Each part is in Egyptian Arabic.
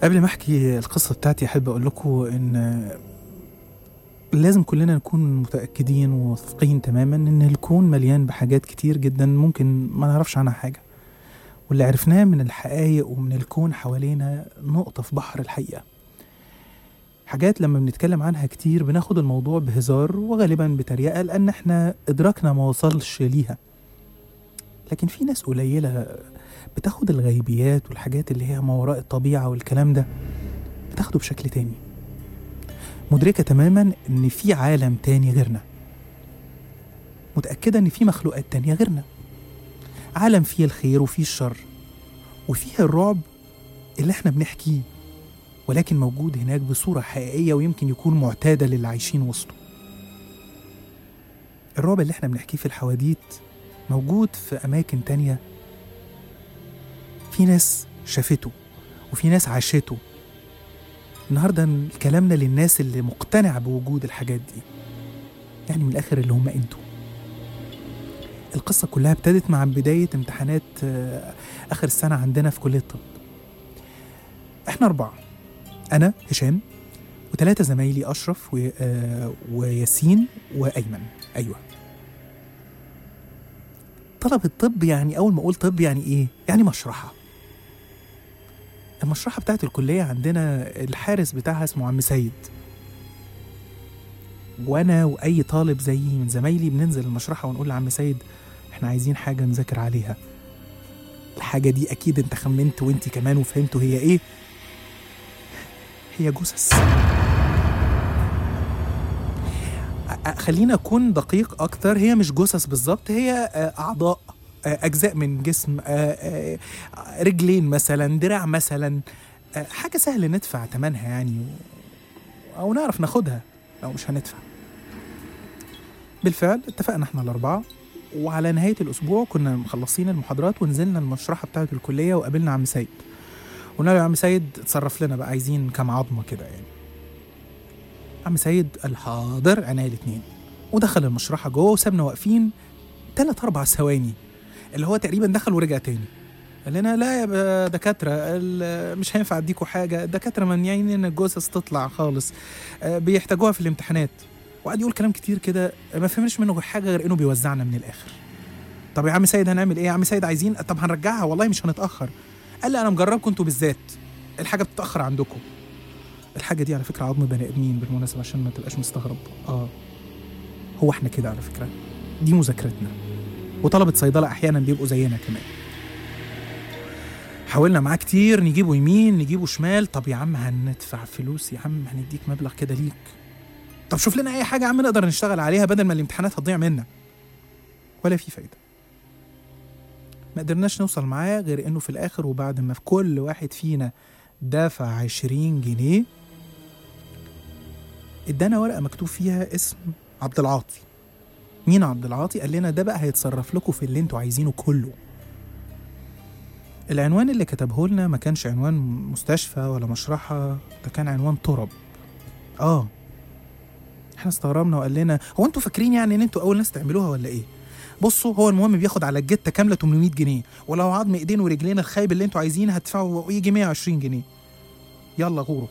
قبل ما احكي القصه بتاعتي احب اقول لكم ان لازم كلنا نكون متاكدين وواثقين تماما ان الكون مليان بحاجات كتير جدا ممكن ما نعرفش عنها حاجه واللي عرفناه من الحقائق ومن الكون حوالينا نقطه في بحر الحقيقه حاجات لما بنتكلم عنها كتير بناخد الموضوع بهزار وغالبا بتريقه لان احنا ادراكنا ما وصلش ليها لكن في ناس قليله بتاخد الغيبيات والحاجات اللي هي ما وراء الطبيعة والكلام ده بتاخده بشكل تاني مدركة تماما ان في عالم تاني غيرنا متأكدة ان في مخلوقات تانية غيرنا عالم فيه الخير وفيه الشر وفيه الرعب اللي احنا بنحكيه ولكن موجود هناك بصورة حقيقية ويمكن يكون معتادة للي عايشين وسطه الرعب اللي احنا بنحكيه في الحواديت موجود في أماكن تانية في ناس شافته وفي ناس عاشته النهاردة كلامنا للناس اللي مقتنعة بوجود الحاجات دي يعني من الآخر اللي هم أنتوا القصة كلها ابتدت مع بداية امتحانات آه، آخر السنة عندنا في كلية الطب احنا أربعة أنا هشام وثلاثة زمايلي أشرف و... آه، وياسين وأيمن أيوه طلب الطب يعني أول ما أقول طب يعني إيه؟ يعني مشرحة المشرحة بتاعت الكلية عندنا الحارس بتاعها اسمه عم سيد وأنا وأي طالب زيي من زمايلي بننزل المشرحة ونقول لعم سيد إحنا عايزين حاجة نذاكر عليها الحاجة دي أكيد أنت خمنت وأنت كمان وفهمتوا هي إيه هي جثث أ- أ- خلينا أكون دقيق أكتر هي مش جثث بالظبط هي آه، أعضاء آه، أجزاء من جسم آه، آه، رجلين مثلا دراع مثلا آه، حاجة سهل ندفع تمنها يعني و- أو نعرف ناخدها لو مش هندفع بالفعل اتفقنا احنا الأربعة وعلى نهاية الأسبوع كنا مخلصين المحاضرات ونزلنا المشرحة بتاعة الكلية وقابلنا عم سيد قلنا له يا عم سيد اتصرف لنا بقى عايزين كام عظمة كده يعني عم سيد قال حاضر عينيا الاتنين ودخل المشرحة جوه وسابنا واقفين تلات أربع ثواني اللي هو تقريبا دخل ورجع تاني قال لنا لا يا ب- دكاترة ال- مش هينفع اديكوا حاجة الدكاترة مانعين ان الجثث تطلع خالص آه، بيحتاجوها في الامتحانات وقعد يقول كلام كتير كده ما فهمناش منه حاجة غير انه بيوزعنا من الاخر طب يا عم سيد هنعمل ايه يا عم سيد عايزين طب هنرجعها والله مش هنتأخر قال لي انا مجربكم انتوا بالذات الحاجة بتتأخر عندكم الحاجة دي على فكرة عظم بني ادمين بالمناسبة عشان ما تبقاش مستغرب اه هو احنا كده على فكرة دي مذاكرتنا وطلبة صيدلة أحيانا بيبقوا زينا كمان حاولنا معاه كتير نجيبه يمين نجيبه شمال طب يا عم هندفع فلوس يا عم هنديك مبلغ كده ليك طب شوف لنا أي حاجة يا عم نقدر نشتغل عليها بدل ما الامتحانات هتضيع منا ولا في فايدة ما قدرناش نوصل معاه غير إنه في الآخر وبعد ما في كل واحد فينا دافع عشرين جنيه ادانا ورقة مكتوب فيها اسم عبد العاطي مين عبد العاطي قال لنا ده بقى هيتصرف لكم في اللي انتوا عايزينه كله العنوان اللي كتبه لنا ما كانش عنوان مستشفى ولا مشرحة ده كان عنوان ترب اه احنا استغربنا وقال لنا هو انتوا فاكرين يعني ان انتوا اول ناس تعملوها ولا ايه بصوا هو المهم بياخد على الجته كامله 800 جنيه ولو عظم ايدين ورجلين الخايب اللي انتوا عايزينه هتدفعوا يجي 120 جنيه يلا غوروا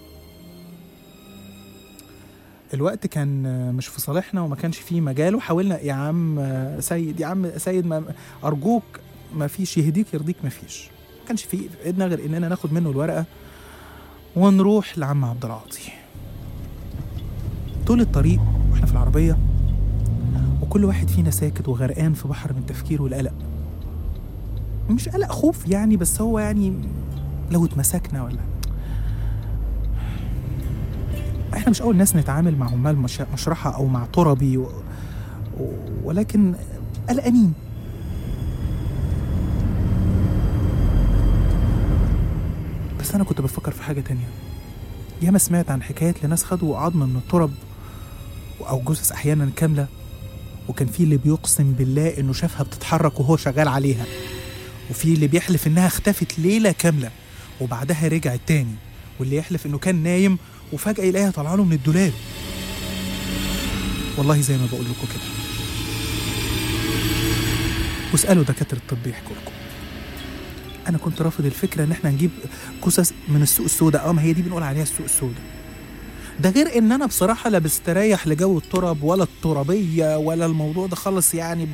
الوقت كان مش في صالحنا وما كانش فيه مجال وحاولنا يا عم سيد يا عم سيد ما ارجوك ما فيش يهديك يرضيك ما فيش ما كانش في ايدنا غير اننا ناخد منه الورقه ونروح لعم عبد العاطي طول الطريق واحنا في العربيه وكل واحد فينا ساكت وغرقان في بحر من التفكير والقلق مش قلق خوف يعني بس هو يعني لو اتمسكنا ولا احنا مش اول ناس نتعامل مع عمال مش- مشرحه او مع تربي و... و... ولكن قلقانين بس انا كنت بفكر في حاجه تانية ياما سمعت عن حكايات لناس خدوا عظم من الترب او جثث احيانا كامله وكان في اللي بيقسم بالله انه شافها بتتحرك وهو شغال عليها وفي اللي بيحلف انها اختفت ليله كامله وبعدها رجعت تاني واللي يحلف انه كان نايم وفجاه يلاقيها طالعه له من الدولاب والله زي ما بقول لكم كده واسالوا دكاتره الطب يحكوا لكم انا كنت رافض الفكره ان احنا نجيب كوسس من السوق السوداء اه ما هي دي بنقول عليها السوق السوداء ده غير ان انا بصراحه لا بستريح لجو التراب ولا الترابيه ولا الموضوع ده خالص يعني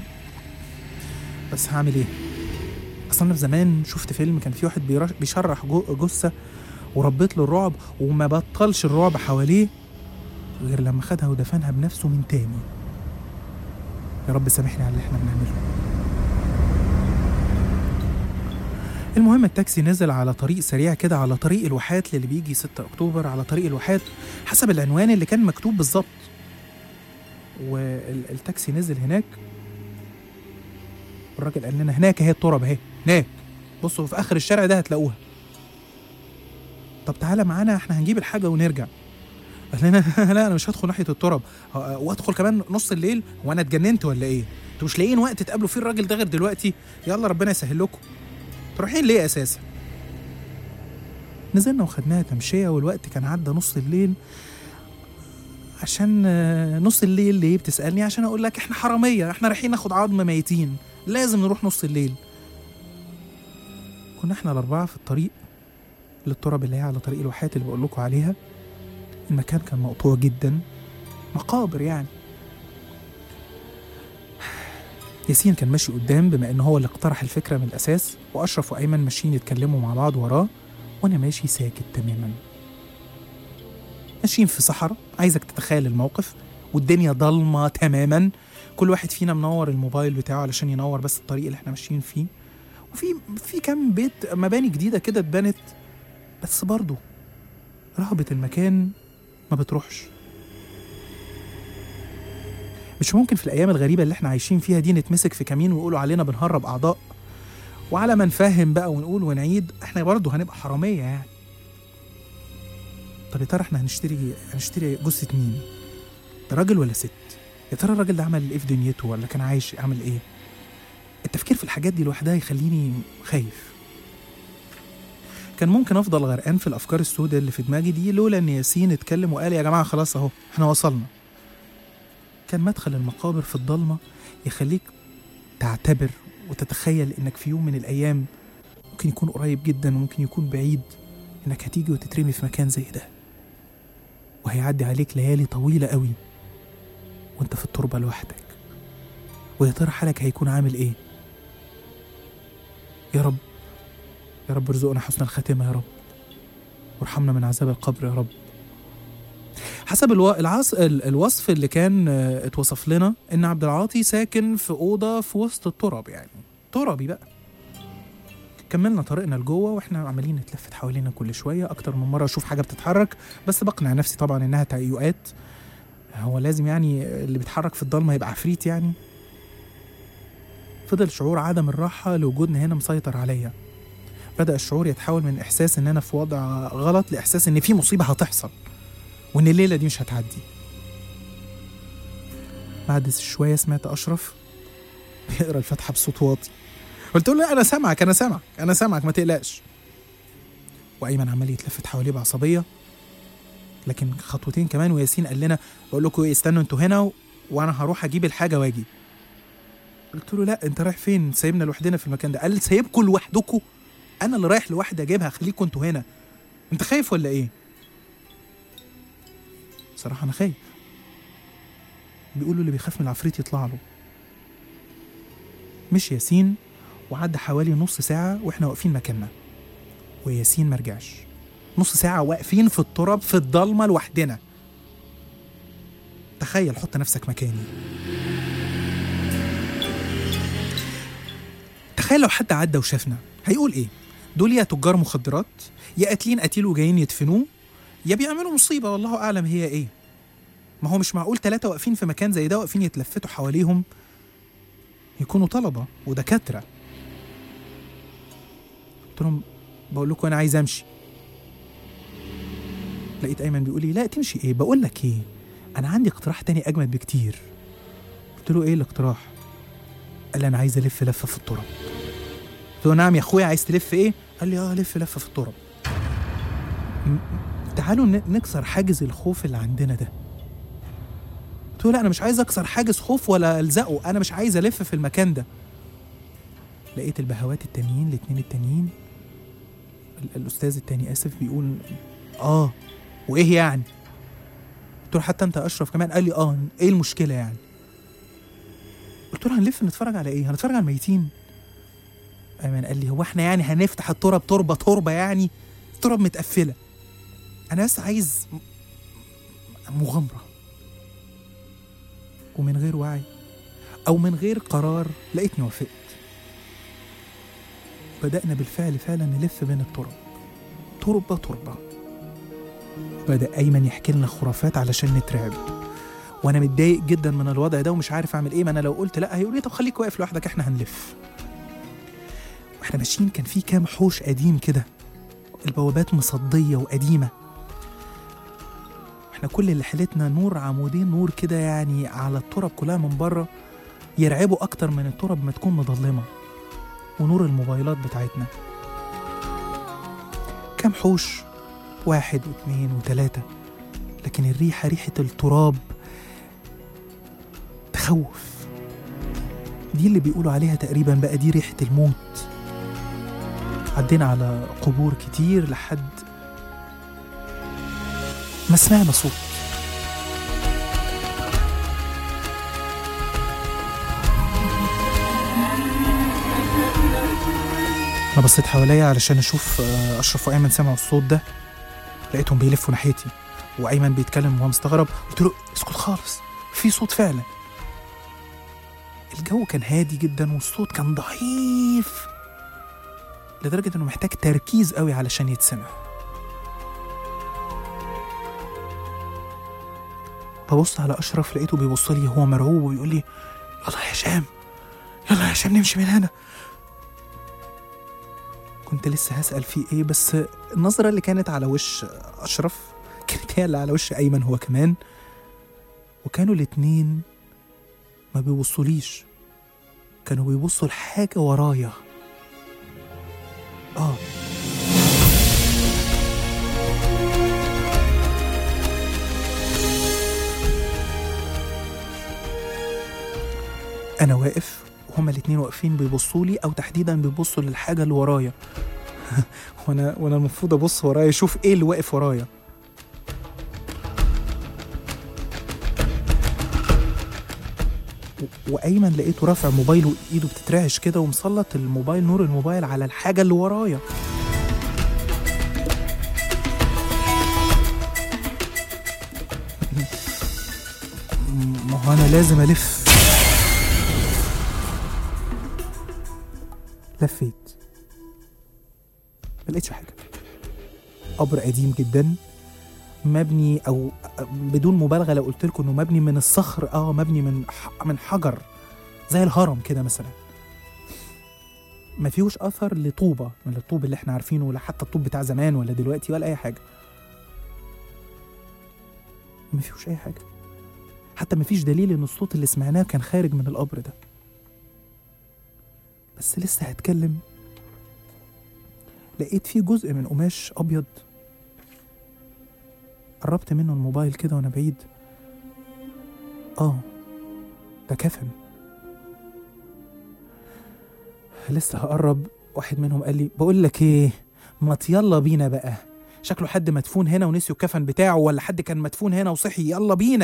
بس هعمل ايه اصلا انا في زمان شفت فيلم كان في واحد بيرش- بيشرح جو- جثه وربيت له الرعب وما بطلش الرعب حواليه غير لما خدها ودفنها بنفسه من تاني يا رب سامحني على اللي احنا بنعمله المهم التاكسي نزل على طريق سريع كده على طريق الواحات اللي بيجي 6 اكتوبر على طريق الواحات حسب العنوان اللي كان مكتوب بالظبط والتاكسي نزل هناك الراجل قال لنا هناك اهي التراب اهي هناك بصوا في اخر الشارع ده هتلاقوها طب تعالى معانا احنا هنجيب الحاجه ونرجع قال لنا لا انا مش هدخل ناحيه التراب ه- وادخل كمان نص الليل وانا اتجننت ولا ايه انتوا مش لاقيين وقت تقابلوا فيه الراجل ده غير دلوقتي يلا ربنا يسهل لكم رايحين ليه اساسا نزلنا وخدناها تمشية والوقت كان عدى نص الليل عشان آه، نص الليل ليه بتسألني عشان أقول لك إحنا حرامية إحنا رايحين ناخد عظم ميتين لازم نروح نص الليل كنا إحنا الأربعة في الطريق للتراب اللي هي على طريق الواحات اللي بقول لكم عليها المكان كان مقطوع جدا مقابر يعني ياسين كان ماشي قدام بما ان هو اللي اقترح الفكره من الاساس واشرف وايمن ماشيين يتكلموا مع بعض وراه وانا ماشي ساكت تماما ماشيين في صحراء عايزك تتخيل الموقف والدنيا ضلمه تماما كل واحد فينا منور الموبايل بتاعه علشان ينور بس الطريق اللي احنا ماشيين فيه وفي في كام بيت مباني جديده كده اتبنت بس برضه رهبه المكان ما بتروحش مش ممكن في الايام الغريبه اللي احنا عايشين فيها دي نتمسك في كمين ويقولوا علينا بنهرب اعضاء وعلى ما نفهم بقى ونقول ونعيد احنا برضه هنبقى حراميه يعني طب يا ترى احنا هنشتري هنشتري جثه مين ده راجل ولا ست يا ترى الراجل ده عمل ايه في دنيته ولا كان عايش عامل ايه التفكير في الحاجات دي لوحدها يخليني خايف كان ممكن افضل غرقان في الافكار السوداء اللي في دماغي دي لولا ان ياسين اتكلم وقال يا جماعه خلاص اهو احنا وصلنا كان مدخل المقابر في الضلمه يخليك تعتبر وتتخيل انك في يوم من الايام ممكن يكون قريب جدا وممكن يكون بعيد انك هتيجي وتترمي في مكان زي ده وهيعدي عليك ليالي طويله قوي وانت في التربه لوحدك ويا ترى حالك هيكون عامل ايه يا رب يا رب ارزقنا حسن الخاتمه يا رب وارحمنا من عذاب القبر يا رب حسب الو... العص... ال- الوصف اللي كان آه، اتوصف لنا ان عبد العاطي ساكن في اوضه في وسط التراب يعني ترابي بقى كملنا طريقنا لجوه واحنا عمالين نتلفت حوالينا كل شويه اكتر من مره اشوف حاجه بتتحرك بس بقنع نفسي طبعا انها تهيؤات هو لازم يعني اللي بيتحرك في الضلمه يبقى عفريت يعني فضل شعور عدم الراحه لوجودنا هنا مسيطر عليا بدا الشعور يتحول من احساس ان انا في وضع غلط لاحساس ان في مصيبه هتحصل وان الليله دي مش هتعدي بعد شويه سمعت اشرف بيقرا الفاتحه بصوت واطي قلت له لا انا سامعك انا سامعك انا سامعك ما تقلقش وايمن عمال يتلفت حواليه بعصبيه لكن خطوتين كمان وياسين قال لنا بقول لكم ايه استنوا انتوا هنا و... وانا هروح اجيب الحاجه واجي قلت له لا انت رايح فين سايبنا لوحدنا في المكان ده قال لي سايبكم لوحدكم انا اللي رايح لوحدي اجيبها خليكم انتوا هنا انت خايف ولا ايه صراحه انا خايف بيقولوا اللي بيخاف من العفريت يطلع له مش ياسين وعدى حوالي نص ساعة واحنا واقفين مكاننا وياسين مرجعش نص ساعة واقفين في التراب في الضلمة لوحدنا تخيل حط نفسك مكاني تخيل لو حد عدى وشافنا هيقول ايه دول يا تجار مخدرات يا قاتلين قتيل وجايين يدفنوه يا بيعملوا مصيبة والله أعلم هي ايه ما هو مش معقول ثلاثة واقفين في مكان زي ده واقفين يتلفتوا حواليهم يكونوا طلبة ودكاترة قلت لهم بقول لكم أنا عايز أمشي لقيت أيمن بيقول لي لا تمشي إيه بقول لك إيه أنا عندي اقتراح تاني أجمد بكتير قلت له إيه الاقتراح قال لي أنا عايز ألف لفة في التراب قلت له نعم يا أخويا عايز تلف إيه قال لي آه ألف لفة في التراب م- تعالوا ن- نكسر حاجز الخوف اللي عندنا ده قلت له لا انا مش عايز اكسر حاجز خوف ولا الزقه انا مش عايز الف في المكان ده لقيت البهوات التانيين الاتنين التانيين ال- الاستاذ التاني اسف بيقول اه وايه يعني قلت له حتى انت يا اشرف كمان قال لي اه ايه المشكله يعني قلت له هنلف نتفرج على ايه هنتفرج على الميتين ايمن قال لي هو احنا يعني هنفتح التراب تربه تربه يعني تراب متقفله انا بس عايز م- مغامره ومن غير وعي او من غير قرار لقيتني وافقت بدأنا بالفعل فعلا نلف بين التراب تربة تربة بدأ أيمن يحكي لنا خرافات علشان نترعب وأنا متضايق جدا من الوضع ده ومش عارف أعمل إيه ما أنا لو قلت لأ هيقول لي طب خليك واقف لوحدك إحنا هنلف وإحنا ماشيين كان في كام حوش قديم كده البوابات مصدية وقديمة احنا كل اللي حيلتنا نور عمودين نور كده يعني على التراب كلها من بره يرعبوا أكتر من التراب ما تكون مظلمة ونور الموبايلات بتاعتنا كام حوش واحد واثنين وثلاثة لكن الريحة ريحة التراب تخوف دي اللي بيقولوا عليها تقريبا بقى دي ريحة الموت عدينا على قبور كتير لحد ما سمعنا صوت انا بصيت حواليا علشان اشوف آه، اشرف وايمن سمعوا الصوت ده لقيتهم بيلفوا ناحيتي وايمن بيتكلم وهو مستغرب قلت له اسكت خالص في صوت فعلا الجو كان هادي جدا والصوت كان ضعيف لدرجة انه محتاج تركيز قوي علشان يتسمع ببص على اشرف لقيته بيبص لي وهو مرعوب ويقول لي يلا يا هشام يلا يا هشام نمشي من هنا كنت لسه هسأل فيه ايه بس النظرة اللي كانت على وش أشرف كانت هي اللي على وش أيمن هو كمان وكانوا الاتنين ما بيبصوليش كانوا بيبصوا لحاجة ورايا اه أنا واقف وهما الاتنين واقفين بيبصوا لي أو تحديدا بيبصوا للحاجة اللي ورايا وانا وانا المفروض ابص ورايا اشوف ايه اللي واقف ورايا و- وايمن لقيته رافع موبايله ايده بتترعش كده ومسلط الموبايل نور الموبايل على الحاجه اللي ورايا م- ما هو انا لازم الف لفيت ما لقيتش حاجه قبر قديم جدا مبني او بدون مبالغه لو قلت لكم انه مبني من الصخر اه مبني من ح- من حجر زي الهرم كده مثلا ما فيهوش اثر لطوبه من الطوب اللي احنا عارفينه ولا حتى الطوب بتاع زمان ولا دلوقتي ولا اي حاجه ما فيهوش اي حاجه حتى ما فيش دليل ان الصوت اللي سمعناه كان خارج من القبر ده بس لسه هتكلم لقيت فيه جزء من قماش ابيض قربت منه الموبايل كده وانا بعيد اه ده كفن لسه هقرب واحد منهم قال لي بقول لك ايه ما يلا بينا بقى شكله حد مدفون هنا ونسيوا الكفن بتاعه ولا حد كان مدفون هنا وصحي يلا بينا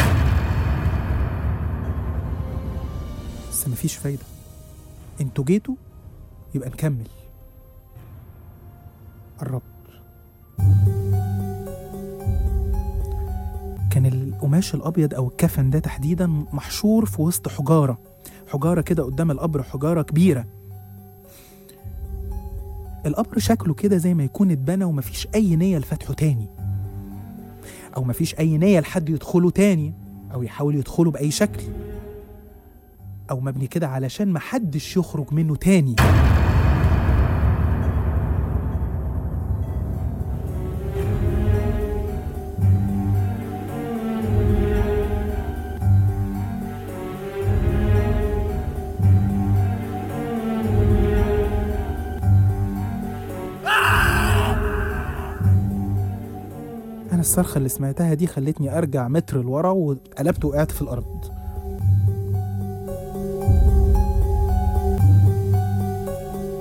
بس مفيش فايدة انتوا جيتوا يبقى نكمل قربت كان القماش الابيض او الكفن ده تحديدا محشور في وسط حجاره حجاره كده قدام القبر حجاره كبيره القبر شكله كده زي ما يكون اتبنى ومفيش اي نيه لفتحه تاني او مفيش اي نيه لحد يدخله تاني او يحاول يدخله باي شكل او مبني كده علشان محدش يخرج منه تاني انا الصرخه اللي سمعتها دي خلتني ارجع متر لورا وقلبت وقعت في الارض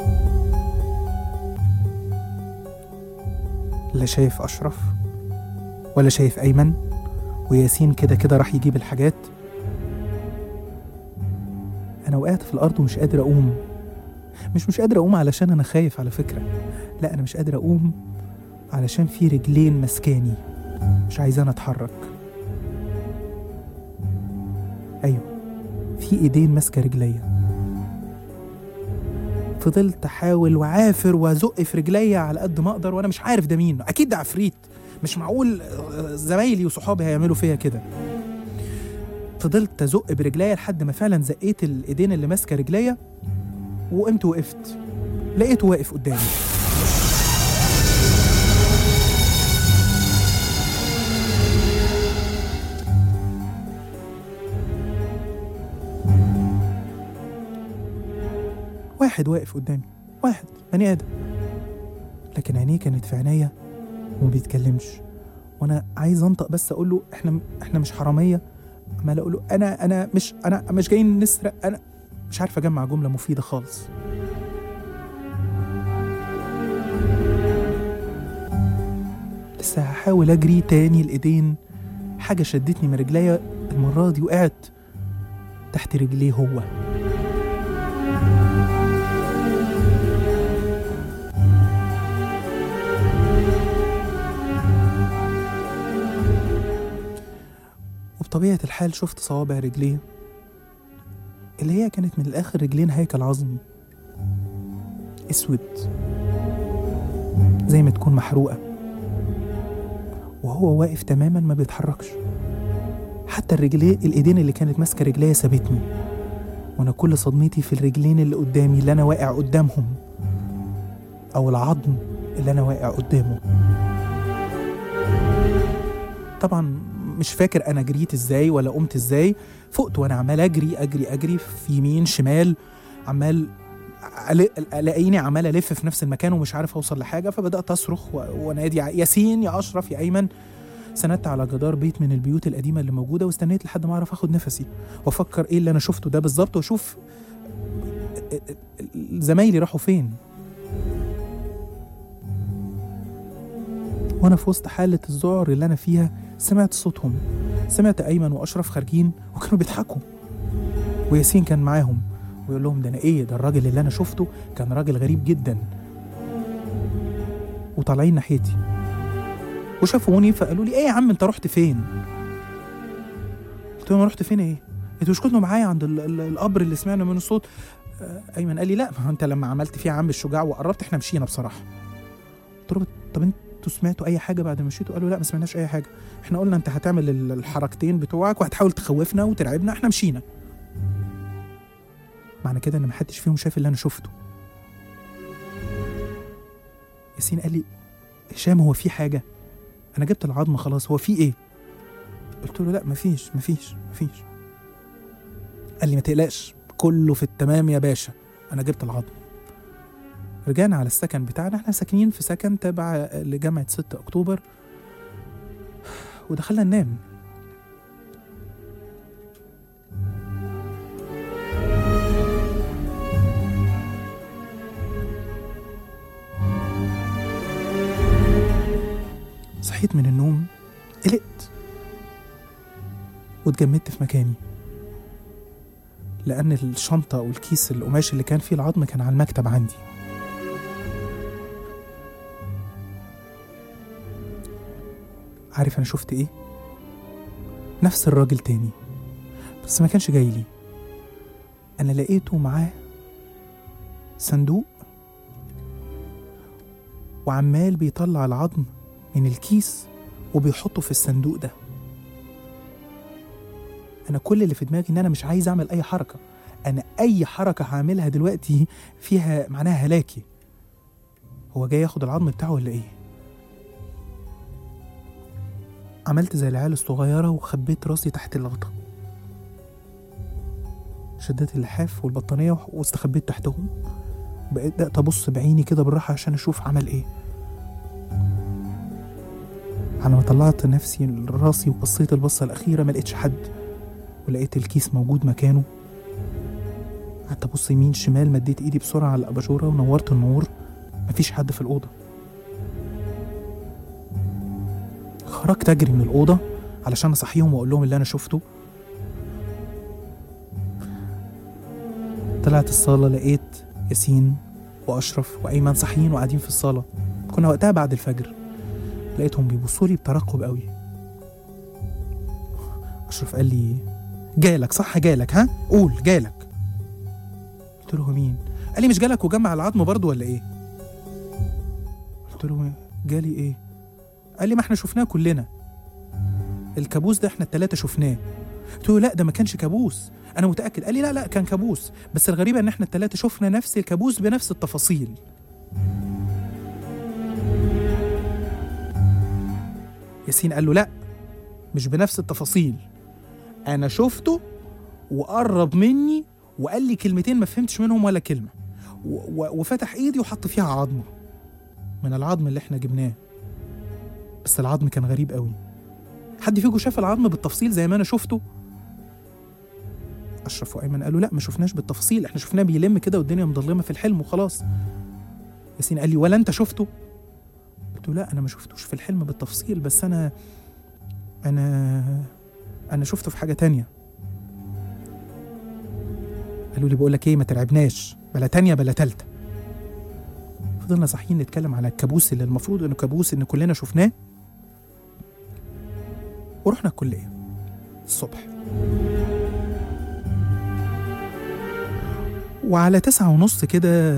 لا شايف أشرف ولا شايف أيمن وياسين كده كده راح يجيب الحاجات أنا وقعت في الأرض ومش قادر أقوم مش مش قادر أقوم علشان أنا خايف على فكرة لا أنا مش قادر أقوم علشان في رجلين مسكاني مش عايزاني أتحرك أيوة في إيدين ماسكة رجليا فضلت احاول وعافر وازق في رجليا على قد ما اقدر وانا مش عارف ده مين اكيد ده عفريت مش معقول آه، زمايلي وصحابي هيعملوا فيا كده فضلت ازق برجليا لحد ما فعلا زقيت الايدين اللي ماسكه رجليا وقمت وقفت لقيته واقف قدامي واحد واقف قدامي واحد بني ادم لكن عينيه كانت في عينيا وما بيتكلمش وانا عايز انطق بس اقول له احنا احنا مش حراميه عمال اقول له انا انا مش انا مش جايين نسرق انا مش عارف اجمع جمله مفيده خالص لسه هحاول اجري تاني الايدين حاجه شدتني من رجليا المره دي وقعت تحت رجليه هو وبطبيعة الحال شفت صوابع رجليه اللي هي كانت من الآخر رجلين هيكل عظمي أسود زي ما تكون محروقة وهو واقف تماما ما بيتحركش حتى الرجلين الإيدين اللي كانت ماسكة رجليا سابتني وأنا كل صدمتي في الرجلين اللي قدامي اللي أنا واقع قدامهم أو العظم اللي أنا واقع قدامه طبعا مش فاكر انا جريت ازاي ولا قمت ازاي فقت وانا عمال اجري اجري اجري في يمين شمال عمال ألا- الاقيني عمال الف في نفس المكان ومش عارف اوصل لحاجه فبدات اصرخ و- وانادي ع- ياسين يا اشرف يا ايمن سندت على جدار بيت من البيوت القديمه اللي موجوده واستنيت لحد ما اعرف اخد نفسي وافكر ايه اللي انا شفته ده بالظبط واشوف زمايلي راحوا فين وانا في وسط حاله الذعر اللي انا فيها سمعت صوتهم سمعت ايمن واشرف خارجين وكانوا بيضحكوا وياسين كان معاهم ويقول لهم ده انا ايه ده الراجل اللي انا شفته كان راجل غريب جدا وطالعين ناحيتي وشافوني فقالوا لي ايه يا عم انت رحت فين قلت لهم رحت فين ايه انتوا مش كنتوا معايا عند ال- ال- القبر اللي سمعنا منه الصوت آه، ايمن قال لي لا ما هو انت لما عملت فيها عم الشجاع وقربت احنا مشينا بصراحه قلت له طب انتوا سمعتوا اي حاجه بعد ما مشيتوا قالوا لا ما سمعناش اي حاجه احنا قلنا انت هتعمل ال- الحركتين بتوعك وهتحاول تخوفنا وترعبنا احنا مشينا معنى كده ان محدش فيهم شاف اللي انا شفته ياسين قال لي هشام هو في حاجه انا جبت العظمه خلاص هو في ايه قلت له لا مفيش مفيش مفيش قال لي ما تقلقش كله في التمام يا باشا انا جبت العظم رجعنا على السكن بتاعنا احنا ساكنين في سكن تابع لجامعة 6 اكتوبر ودخلنا ننام صحيت من النوم قلقت واتجمدت في مكاني لأن الشنطة أو الكيس القماش اللي كان فيه العظم كان على المكتب عندي عارف أنا شفت إيه؟ نفس الراجل تاني بس ما كانش جاي لي أنا لقيته معاه صندوق وعمال بيطلع العظم من الكيس وبيحطه في الصندوق ده انا كل اللي في دماغي ان انا مش عايز اعمل اي حركه انا اي حركه هعملها دلوقتي فيها معناها هلاكي هو جاي ياخد العظم بتاعه ولا ايه عملت زي العيال الصغيره وخبيت راسي تحت الغطا شديت اللحاف والبطانيه واستخبيت تحتهم بقيت بدأت ابص بعيني كده بالراحه عشان اشوف عمل ايه على ما طلعت نفسي لراسي وبصيت البصه الاخيره ما لقيتش حد ولقيت الكيس موجود مكانه قعدت ابص يمين شمال مديت ايدي بسرعه على الاباجوره ونورت النور مفيش حد في الاوضه خرجت اجري من الاوضه علشان اصحيهم واقول لهم اللي انا شفته طلعت الصاله لقيت ياسين واشرف وايمن صاحيين وقاعدين في الصاله كنا وقتها بعد الفجر لقيتهم بيبصوا لي بترقب قوي اشرف قال لي جالك صح جالك ها قول جالك قلت له مين قال لي مش جالك وجمع العظم برضه ولا ايه قلت له جالي ايه قال لي ما احنا شفناه كلنا الكابوس ده احنا التلاتة شفناه قلت له لا ده ما كانش كابوس انا متاكد قال لي لا لا كان كابوس بس الغريبه ان احنا التلاتة شفنا نفس الكابوس بنفس التفاصيل ياسين قال له لا مش بنفس التفاصيل انا شفته وقرب مني وقال لي كلمتين ما فهمتش منهم ولا كلمه و- و- وفتح ايدي وحط فيها عظمه من العظم اللي احنا جبناه بس العظم كان غريب قوي حد فيكم شاف العظم بالتفصيل زي ما انا شفته اشرف وايمن قالوا لا ما شفناش بالتفصيل احنا شفناه بيلم كده والدنيا مظلمه في الحلم وخلاص ياسين قال لي ولا انت شفته قلت له لا انا ما شفتوش في الحلم بالتفصيل بس انا انا انا شفته في حاجه تانية قالوا لي بقول لك ايه ما ترعبناش بلا تانية بلا تالتة فضلنا صاحيين نتكلم على الكابوس اللي المفروض انه كابوس ان كلنا شفناه ورحنا الكليه الصبح وعلى تسعة ونص كده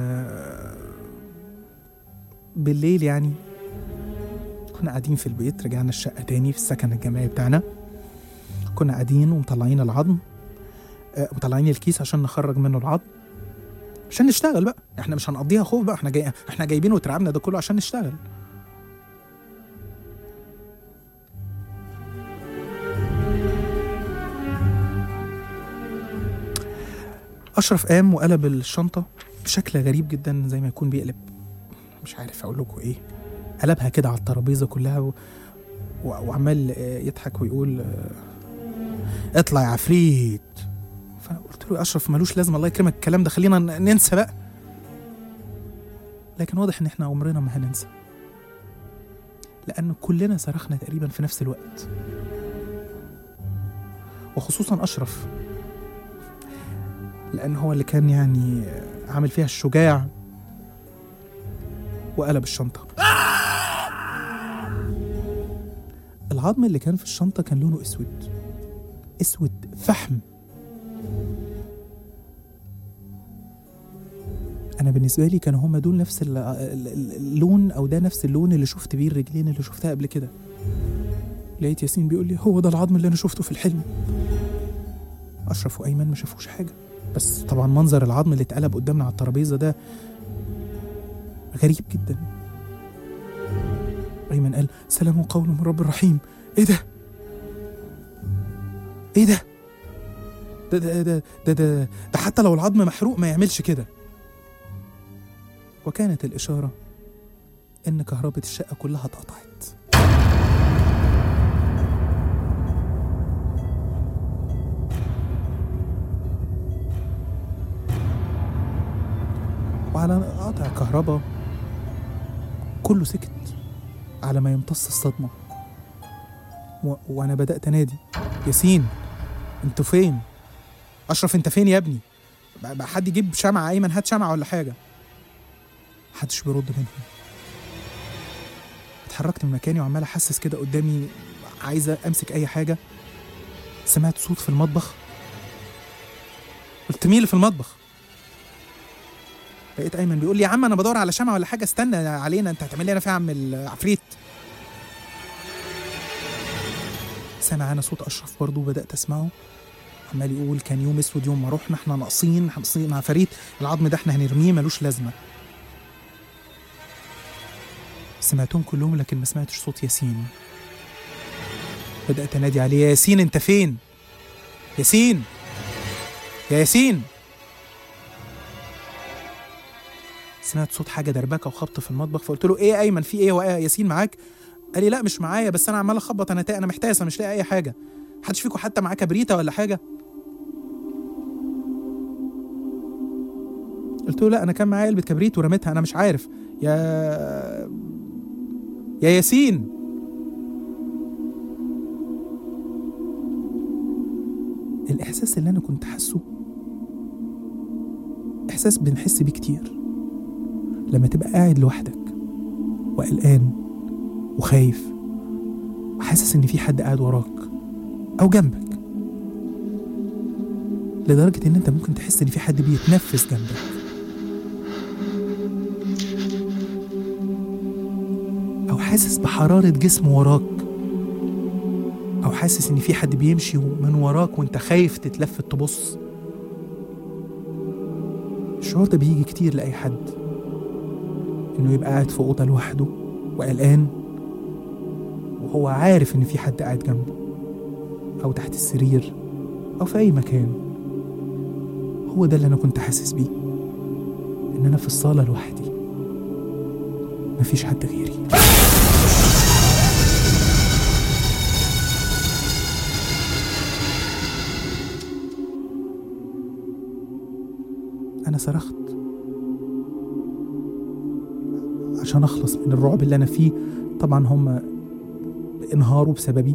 بالليل يعني كنا قاعدين في البيت رجعنا الشقة تاني في السكن الجامعي بتاعنا كنا قاعدين ومطلعين العظم آه، مطلعين الكيس عشان نخرج منه العظم عشان نشتغل بقى احنا مش هنقضيها خوف بقى احنا جاي احنا جايبينه وترعبنا ده كله عشان نشتغل اشرف قام وقلب الشنطه بشكل غريب جدا زي ما يكون بيقلب مش عارف اقول لكم ايه قلبها كده على الترابيزه كلها و... و... وعمال آه، يضحك ويقول آه، اطلع يا عفريت فانا قلت له يا اشرف ملوش لازمه الله يكرمك الكلام ده خلينا ن- ننسى بقى لكن واضح ان احنا عمرنا ما هننسى لان كلنا صرخنا تقريبا في نفس الوقت وخصوصا اشرف لان هو اللي كان يعني عامل فيها الشجاع وقلب الشنطه العظم اللي كان في الشنطه كان لونه اسود اسود فحم انا بالنسبه لي كانوا هما دول نفس ال- ال- ال- اللون او ده نفس اللون اللي شفت بيه الرجلين اللي شفتها قبل كده لقيت ياسين بيقول لي هو ده العظم اللي انا شفته في الحلم اشرف وايمن ما شافوش حاجه بس طبعا منظر العظم اللي اتقلب قدامنا على الترابيزه ده غريب جدا ايمن قال سلام قول من رب رحيم ايه ده ايه ده ده ده ده ده, ده, ده حتى لو العظم محروق ما يعملش كده وكانت الإشارة إن كهرباء الشقة كلها اتقطعت وعلى قطع كهرباء كله سكت على ما يمتص الصدمة و... وأنا بدأت أنادي ياسين انتوا فين؟ أشرف أنت فين يا ابني؟ بقى بقى حد يجيب شمعة أيمن هات شمعة ولا حاجة محدش بيرد منهم اتحركت من مكاني وعمال احسس كده قدامي عايزه امسك اي حاجه سمعت صوت في المطبخ قلت مين اللي في المطبخ لقيت ايمن بيقول لي يا عم انا بدور على شمعه ولا حاجه استنى علينا انت هتعمل لي انا فيها عم العفريت سامع انا صوت اشرف برضه وبدات اسمعه عمال يقول كان يوم اسود يوم ما رحنا احنا ناقصين ناقصين مع فريد العظم ده احنا هنرميه ملوش لازمه سمعتهم كلهم لكن ما سمعتش صوت ياسين بدأت أنادي عليه يا ياسين أنت فين؟ ياسين يا ياسين سمعت صوت حاجة دربكة وخبط في المطبخ فقلت له إيه يا أيمن في إيه هو إيه ياسين معاك؟ قال لي لا مش معايا بس أنا عمال أخبط أنا تا... أنا محتاس أنا مش لاقي أي حاجة محدش فيكم حتى معاه كبريتة ولا حاجة؟ قلت له لا أنا كان معايا علبة كبريت ورميتها أنا مش عارف يا يا ياسين الإحساس اللي أنا كنت حاسه إحساس بنحس بيه كتير لما تبقى قاعد لوحدك وقلقان وخايف وحاسس إن في حد قاعد وراك أو جنبك لدرجة إن أنت ممكن تحس إن في حد بيتنفس جنبك أو حاسس بحرارة جسم وراك أو حاسس إن في حد بيمشي من وراك وأنت خايف تتلفت تبص الشعور ده بيجي كتير لأي حد إنه يبقى قاعد في أوضة لوحده وقلقان وهو عارف إن في حد قاعد جنبه أو تحت السرير أو في أي مكان هو ده اللي أنا كنت حاسس بيه إن أنا في الصالة لوحدي مفيش حد غيري أنا صرخت عشان أخلص من الرعب اللي أنا فيه طبعا هم انهاروا بسببي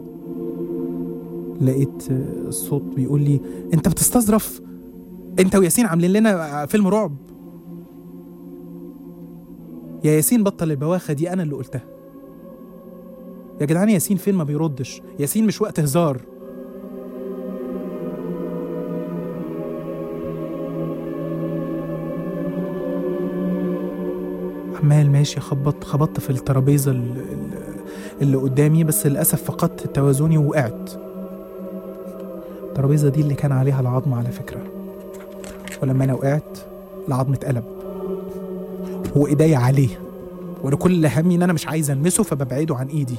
لقيت الصوت بيقول لي أنت بتستظرف أنت وياسين عاملين لنا فيلم رعب يا ياسين بطل البواخة دي أنا اللي قلتها يا جدعان ياسين فين ما بيردش ياسين مش وقت هزار عمال ماشي خبطت خبطت في الترابيزة ال- ال- اللي قدامي بس للأسف فقدت توازني ووقعت الترابيزة دي اللي كان عليها العظم على فكرة ولما أنا وقعت العظم اتقلب وإيديا عليه وأنا كل اللي همي إن أنا مش عايز ألمسه فببعده عن إيدي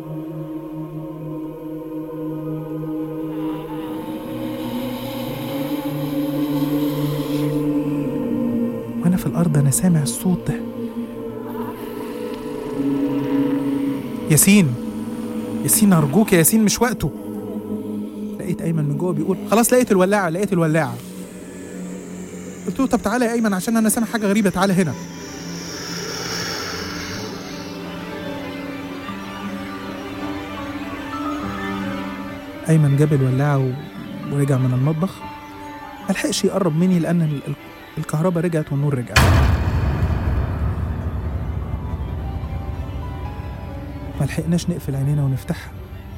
وأنا في الأرض أنا سامع الصوت ده ياسين ياسين أرجوك يا ياسين مش وقته لقيت أيمن من جوه بيقول خلاص لقيت الولاعة لقيت الولاعة قلت له طب تعالى يا أيمن عشان أنا سامع حاجة غريبة تعالى هنا أيمن جاب الولاعة و... ورجع من المطبخ ملحقش يقرب مني لأن ال... ال- الكهرباء رجعت والنور رجع ملحقناش نقفل عينينا ونفتحها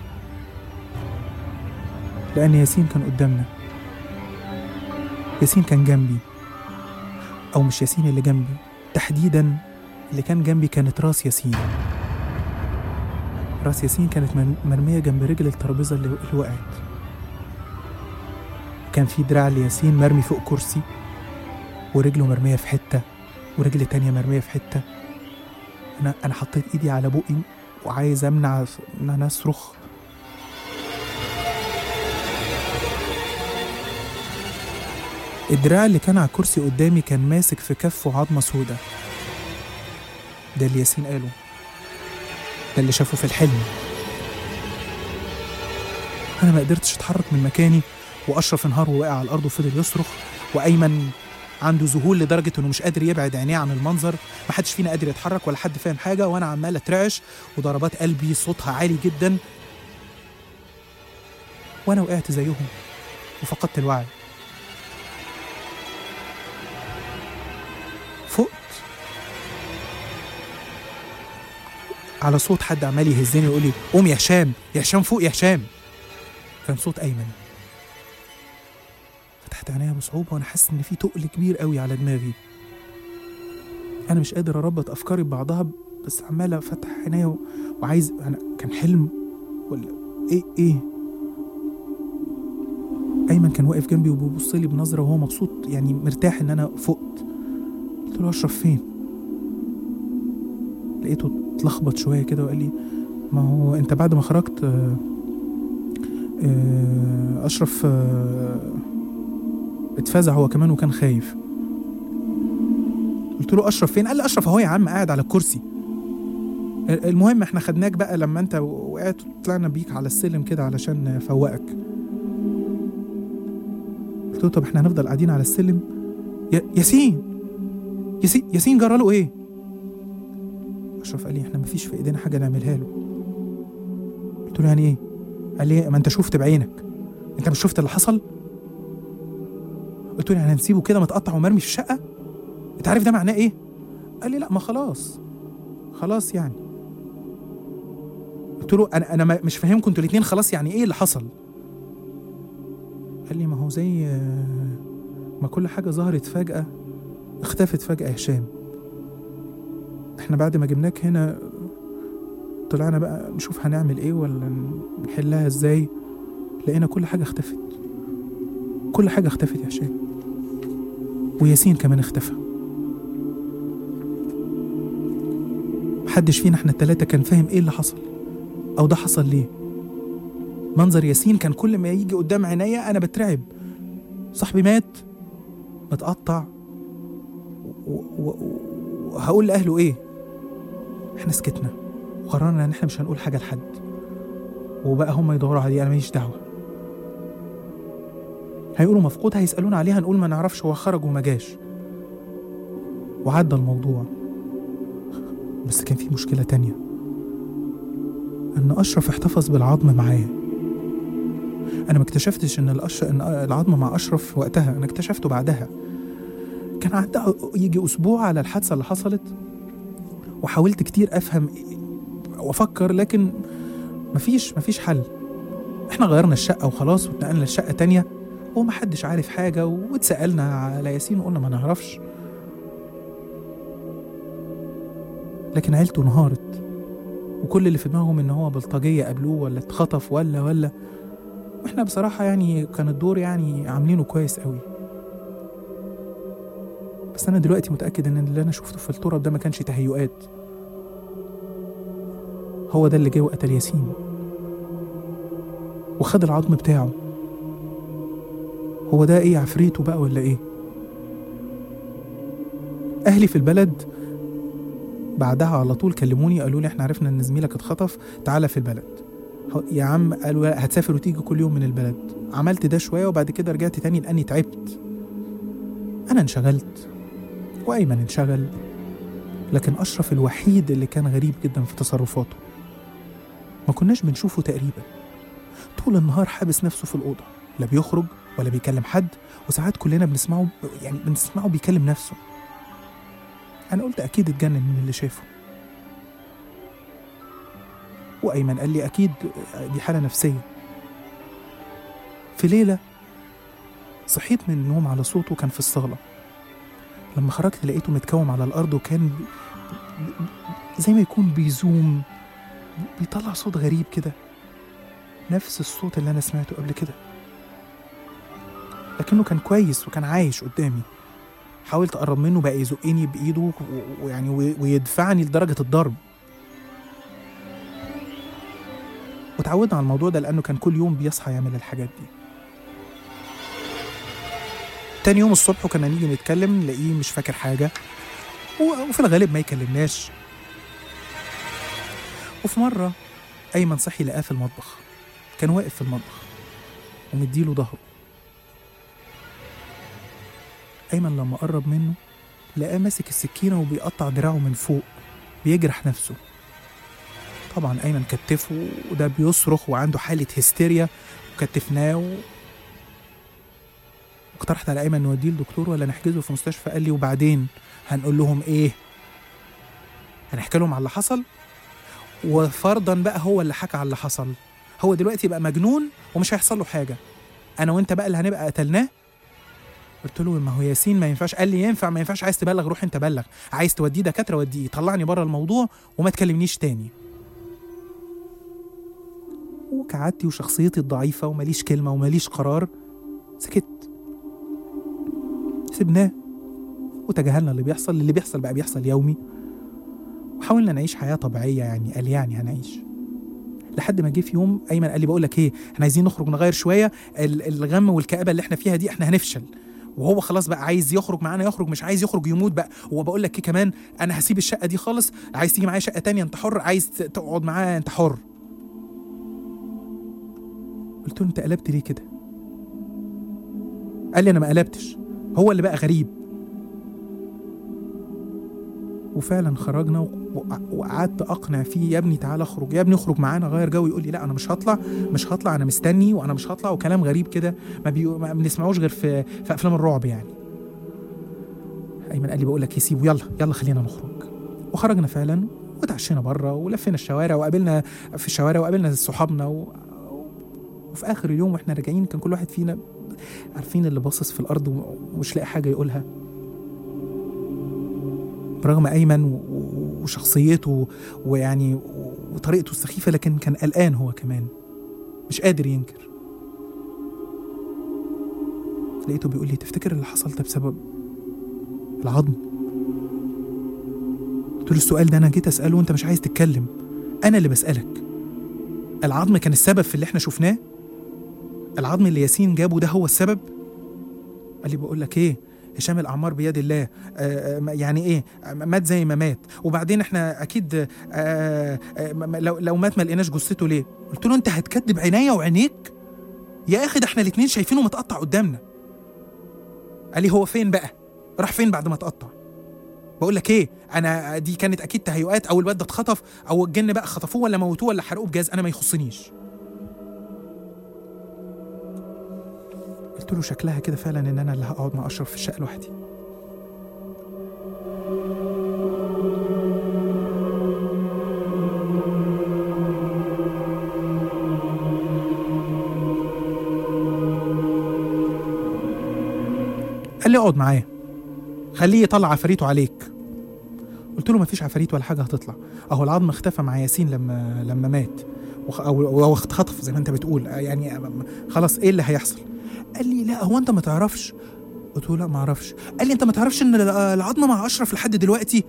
لأن ياسين كان قدامنا ياسين كان جنبي أو مش ياسين اللي جنبي تحديدا اللي كان جنبي كانت راس ياسين راس ياسين كانت من- مرمية جنب رجل الترابيزة اللي اللي وقعت كان في دراع لياسين مرمي فوق كرسي ورجله مرمية في حتة ورجل تانية مرمية في حتة أنا أنا حطيت إيدي على بقي وعايز أمنع إن أنا أصرخ الدراع اللي كان على الكرسي قدامي كان ماسك في كفه عظمة سودة ده اللي ياسين قاله ده اللي شافه في الحلم أنا ما قدرتش أتحرك من مكاني وأشرف انهار ووقع على الأرض وفضل يصرخ وأيمن عنده ذهول لدرجة إنه مش قادر يبعد عينيه عن المنظر ما حدش فينا قادر يتحرك ولا حد فاهم حاجة وأنا عمال أترعش وضربات قلبي صوتها عالي جدا وأنا وقعت زيهم وفقدت الوعي فقت على صوت حد عمال يهزني ويقول لي قوم يا هشام يا هشام فوق يا هشام كان صوت ايمن فتحت عينيا بصعوبه وانا حاسس ان في تقل كبير قوي على دماغي انا مش قادر اربط افكاري ببعضها بس عمال افتح عينيا و- وعايز انا كان حلم ولا ايه ايه ايمن كان واقف جنبي وبيبص لي بنظره وهو مبسوط يعني مرتاح ان انا فقت قلت له اشرف فين لقيته اتلخبط شويه كده وقال لي ما هو انت بعد ما خرجت آه، آه، اشرف آه، اتفزع هو كمان وكان خايف قلت له اشرف فين قال لي اشرف اهو يا عم قاعد على الكرسي المهم احنا خدناك بقى لما انت وقعت طلعنا بيك على السلم كده علشان نفوقك قلت له طب احنا هنفضل قاعدين على السلم يا ياسين ياسين ياسين جرى له ايه اشرف قال لي احنا مفيش في ايدينا حاجه نعملها له قلت له يعني ايه قال لي ما انت شفت بعينك انت مش شفت اللي حصل قلت له يعني هنسيبه كده متقطع ومرمي في الشقه انت عارف ده معناه ايه قال لي لا ما خلاص خلاص يعني قلت له انا انا ما- مش فاهمكم انتوا الاثنين خلاص يعني ايه اللي حصل قال لي ما هو زي آه، ما كل حاجه ظهرت فجاه اختفت فجاه يا هشام احنا بعد ما جبناك هنا طلعنا بقى نشوف هنعمل ايه ولا نحلها ازاي لقينا كل حاجه اختفت كل حاجه اختفت يا هشام وياسين كمان اختفى محدش فينا احنا التلاتة كان فاهم ايه اللي حصل او ده حصل ليه منظر ياسين كان كل ما يجي قدام عينيا انا بترعب صاحبي مات متقطع و- و- وهقول لاهله ايه احنا سكتنا وقررنا ان احنا مش هنقول حاجه لحد وبقى هم يدوروا عليه انا ماليش دعوه هيقولوا مفقود هيسالونا عليه هنقول ما نعرفش هو خرج وما جاش وعدى الموضوع بس كان في مشكله تانية ان اشرف احتفظ بالعظم معاه انا ما اكتشفتش ان الأش... ان العظم مع اشرف وقتها انا اكتشفته بعدها كان عدى يجي اسبوع على الحادثه اللي حصلت وحاولت كتير افهم وافكر لكن مفيش مفيش حل احنا غيرنا الشقه وخلاص واتنقلنا لشقه تانية ومحدش عارف حاجه واتسالنا على ياسين وقلنا ما نعرفش لكن عيلته انهارت وكل اللي في دماغهم ان هو بلطجيه قابلوه ولا اتخطف ولا ولا واحنا بصراحه يعني كان الدور يعني عاملينه كويس قوي بس انا دلوقتي متاكد ان اللي انا شفته في التراب ده ما كانش تهيؤات هو ده اللي جه وقتل ياسين وخد العظم بتاعه هو ده ايه عفريته بقى ولا ايه اهلي في البلد بعدها على طول كلموني قالوا لي احنا عرفنا ان زميلك اتخطف تعالى في البلد هو- يا عم قالوا لا، هتسافر وتيجي كل يوم من البلد عملت ده شويه وبعد كده رجعت تاني لاني تعبت انا انشغلت وايمن انشغل لكن اشرف الوحيد اللي كان غريب جدا في تصرفاته ما كناش بنشوفه تقريبا طول النهار حابس نفسه في الاوضه لا بيخرج ولا بيكلم حد وساعات كلنا بنسمعه يعني بنسمعه بيكلم نفسه انا قلت اكيد اتجنن من اللي شافه وايمن قال لي اكيد دي حاله نفسيه في ليله صحيت من النوم على صوته كان في الصاله لما خرجت لقيته متكوم على الارض وكان بي- بي- زي ما يكون بيزوم بيطلع صوت غريب كده نفس الصوت اللي انا سمعته قبل كده لكنه كان كويس وكان عايش قدامي حاولت اقرب منه بقى يزقني بايده و- ويعني وي- ويدفعني لدرجه الضرب وتعودنا على الموضوع ده لانه كان كل يوم بيصحى يعمل الحاجات دي تاني يوم الصبح وكنا نيجي نتكلم نلاقيه مش فاكر حاجه و- وفي الغالب ما يكلمناش وفي مره ايمن صحي لقاه في المطبخ كان واقف في المطبخ ومديله ظهره ايمن لما قرب منه لقاه ماسك السكينه وبيقطع دراعه من فوق بيجرح نفسه طبعا ايمن كتفه وده بيصرخ وعنده حاله هستيريا وكتفناه و... اقترحت على ايمن نوديه لدكتور ولا نحجزه في مستشفى قال لي وبعدين هنقول لهم ايه هنحكي لهم على اللي حصل وفرضا بقى هو اللي حكى على اللي حصل هو دلوقتي بقى مجنون ومش هيحصل له حاجه انا وانت بقى اللي هنبقى قتلناه قلت له ما هو ياسين ما ينفعش قال لي ينفع ما ينفعش عايز تبلغ روح انت بلغ عايز توديه دكاتره وديه طلعني بره الموضوع وما تكلمنيش تاني وكعادتي وشخصيتي الضعيفه وماليش كلمه وماليش قرار سكت سيبناه وتجاهلنا اللي بيحصل اللي بيحصل بقى بيحصل يومي وحاولنا نعيش حياه طبيعيه يعني قال يعني هنعيش لحد ما جه في يوم ايمن قال لي بقول لك ايه احنا عايزين نخرج نغير شويه ال- الغم والكآبه اللي احنا فيها دي احنا هنفشل وهو خلاص بقى عايز يخرج معانا يخرج مش عايز يخرج يموت بقى وبقول لك ايه كمان انا هسيب الشقه دي خالص عايز تيجي معايا شقه تانية انت حر عايز ت- تقعد معايا انت حر قلت له انت قلبت ليه كده قال لي انا ما قلبتش هو اللي بقى غريب وفعلا خرجنا و- وقعدت اقنع فيه يا ابني تعالى اخرج يا ابني اخرج معانا غير جو يقول لي لا انا مش هطلع مش هطلع انا مستني وانا مش هطلع وكلام غريب كده ما, بي... ما بنسمعوش غير في في افلام الرعب يعني ايمن قال لي بقول لك يسيبه يلا يلا خلينا نخرج وخرجنا فعلا وتعشينا بره ولفينا الشوارع وقابلنا في الشوارع وقابلنا صحابنا و... وفي اخر اليوم واحنا راجعين كان كل واحد فينا عارفين اللي باصص في الارض ومش لاقي حاجه يقولها برغم ايمن و- و- وشخصيته ويعني وطريقته السخيفه لكن كان قلقان هو كمان مش قادر ينكر لقيته بيقول لي تفتكر اللي حصل ده بسبب العظم قلت له السؤال ده انا جيت اساله وانت مش عايز تتكلم انا اللي بسالك العظم كان السبب في اللي احنا شفناه العظم اللي ياسين جابه ده هو السبب قال لي بقول لك ايه هشام الاعمار بيد الله آه آه، يعني ايه آه، مات زي ما مات وبعدين احنا اكيد آه آه م- م- لو لو مات ما لقيناش جثته ليه قلت له انت هتكذب عينيا وعينيك يا اخي ده احنا الاتنين شايفينه متقطع قدامنا قال لي هو فين بقى راح فين بعد ما اتقطع بقول لك ايه انا دي كانت اكيد تهيؤات او الواد ده اتخطف او الجن بقى خطفوه ولا موتوه ولا حرقوه بجاز انا ما يخصنيش قلت له شكلها كده فعلا ان انا اللي هقعد مع اشرف في الشقه لوحدي قال لي اقعد معاه خليه يطلع عفاريته عليك قلت له مفيش عفاريت ولا حاجه هتطلع اهو العظم اختفى مع ياسين لما لما مات وخ- او او اتخطف زي ما انت بتقول يعني خلاص ايه اللي هيحصل قال لي لا هو انت ما تعرفش قلت له لا ما اعرفش قال لي انت ما تعرفش ان العظمه مع اشرف لحد دلوقتي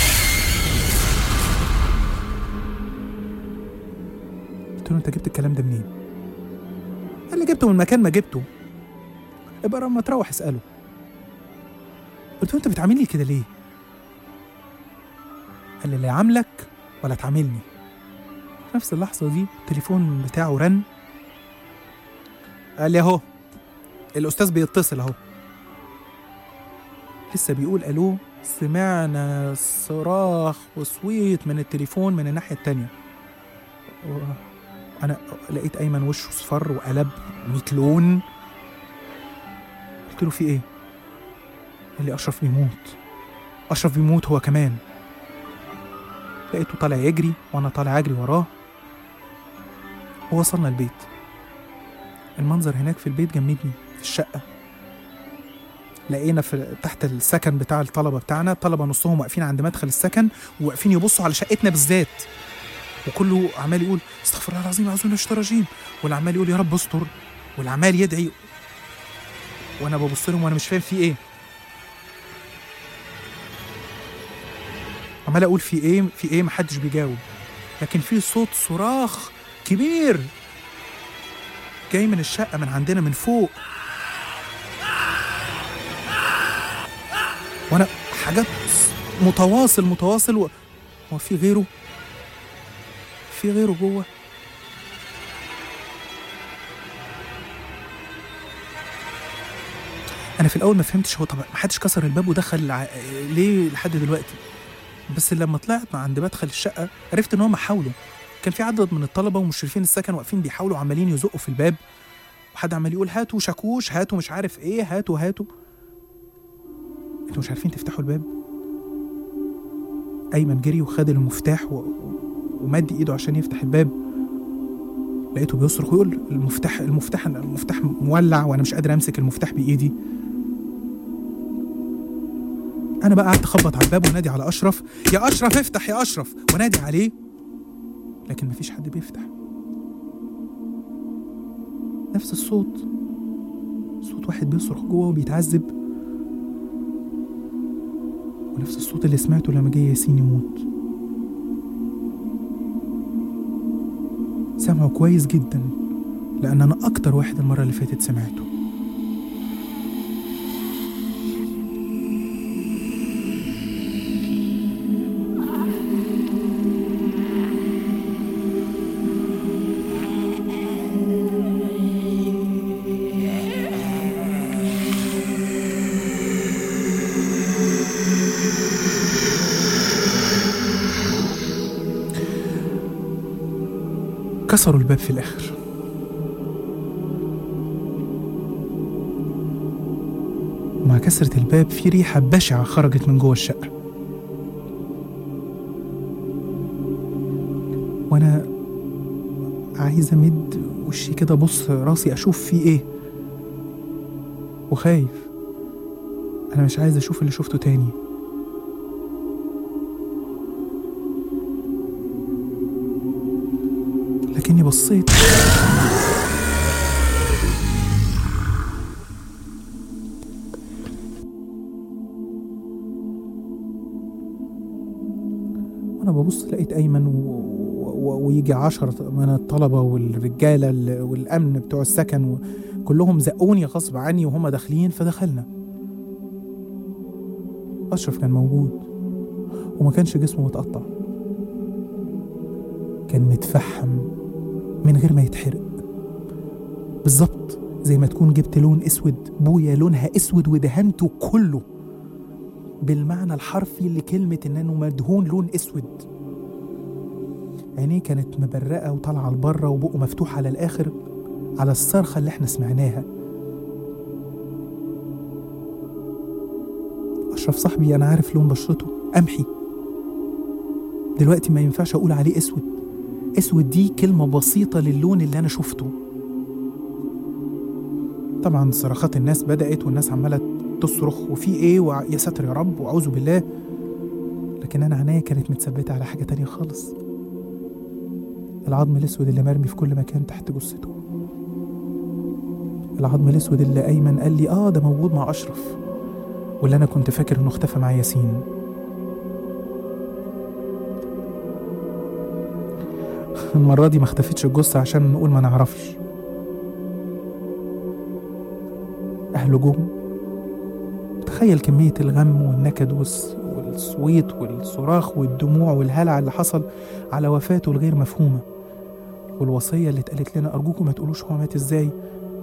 قلت له انت جبت الكلام ده منين قال لي جبته من مكان ما جبته ابقى لما تروح اساله قلت له انت بتعاملني كده ليه قال لي لا عاملك ولا تعاملني في نفس اللحظه دي التليفون بتاعه رن قال لي اهو الاستاذ بيتصل اهو لسه بيقول الو سمعنا صراخ وصويت من التليفون من الناحيه التانية و- انا لقيت ايمن وشه اصفر وقلب 100 لون قلت له في ايه قال لي اشرف بيموت اشرف بيموت هو كمان لقيته طالع يجري وانا طالع اجري وراه ووصلنا البيت المنظر هناك في البيت جمدني في الشقه لقينا في تحت السكن بتاع الطلبه بتاعنا الطلبه نصهم واقفين عند مدخل السكن وواقفين يبصوا على شقتنا بالذات وكله عمال يقول استغفر الله العظيم اعوذ بالله من الشيطان الرجيم واللي عمال يقول يا رب استر واللي عمال يدعي وانا ببص لهم وانا مش فاهم في ايه عمال اقول في ايه في ايه محدش بيجاوب لكن في صوت صراخ كبير جاي من الشقه من عندنا من فوق وانا حاجات متواصل متواصل و... هو في غيره في غيره جوه انا في الاول ما فهمتش هو طب ما حدش كسر الباب ودخل ع... ليه لحد دلوقتي بس لما طلعت عند مدخل الشقه عرفت ان هم حاولوا كان في عدد من الطلبه ومشرفين السكن واقفين بيحاولوا عمالين يزقوا في الباب وحد عمال يقول هاتوا شاكوش هاتوا مش عارف ايه هاتوا هاتوا انتوا مش عارفين تفتحوا الباب ايمن جري وخد المفتاح و... ومد ايده عشان يفتح الباب لقيته بيصرخ ويقول المفتاح المفتاح المفتاح مولع وانا مش قادر امسك المفتاح بايدي انا بقى قعدت اخبط على الباب ونادي على اشرف يا اشرف افتح يا اشرف ونادي عليه لكن مفيش حد بيفتح نفس الصوت صوت واحد بيصرخ جوه وبيتعذب ونفس الصوت اللي سمعته لما جه ياسين يموت سمعه كويس جدا لأن أنا أكتر واحد المرة اللي فاتت سمعته كسروا الباب في الآخر مع كسرة الباب في ريحة بشعة خرجت من جوه الشقة وأنا عايز أمد وشي كده بص راسي أشوف فيه إيه وخايف أنا مش عايز أشوف اللي شفته تاني لكني بصيت وانا ببص لقيت ايمن و... و... ويجي عشرة من الطلبة والرجالة ال- والأمن بتوع السكن وكلهم زقوني غصب عني وهم داخلين فدخلنا أشرف كان موجود وما كانش جسمه متقطع كان متفحم من غير ما يتحرق بالظبط زي ما تكون جبت لون اسود بويا لونها اسود ودهنته كله بالمعنى الحرفي لكلمة انه مدهون لون اسود عينيه كانت مبرقة وطالعة لبره وبقه مفتوح على الآخر على الصرخة اللي احنا سمعناها أشرف صاحبي أنا عارف لون بشرته قمحي دلوقتي ما ينفعش أقول عليه أسود أسود دي كلمة بسيطة للون اللي أنا شفته طبعا صرخات الناس بدأت والناس عمالة تصرخ وفي إيه ويا ساتر يا رب وأعوذ بالله لكن أنا عينيا كانت متثبتة على حاجة تانية خالص العظم الأسود اللي مرمي في كل مكان تحت جثته العظم الأسود اللي أيمن قال لي آه ده موجود مع أشرف واللي أنا كنت فاكر إنه اختفى مع ياسين المرة دي ما اختفتش الجثة عشان نقول ما نعرفش أهله جم تخيل كمية الغم والنكد والس- والصويت والصراخ والدموع والهلع اللي حصل على وفاته الغير مفهومة والوصية اللي اتقالت لنا أرجوكم ما تقولوش هو مات إزاي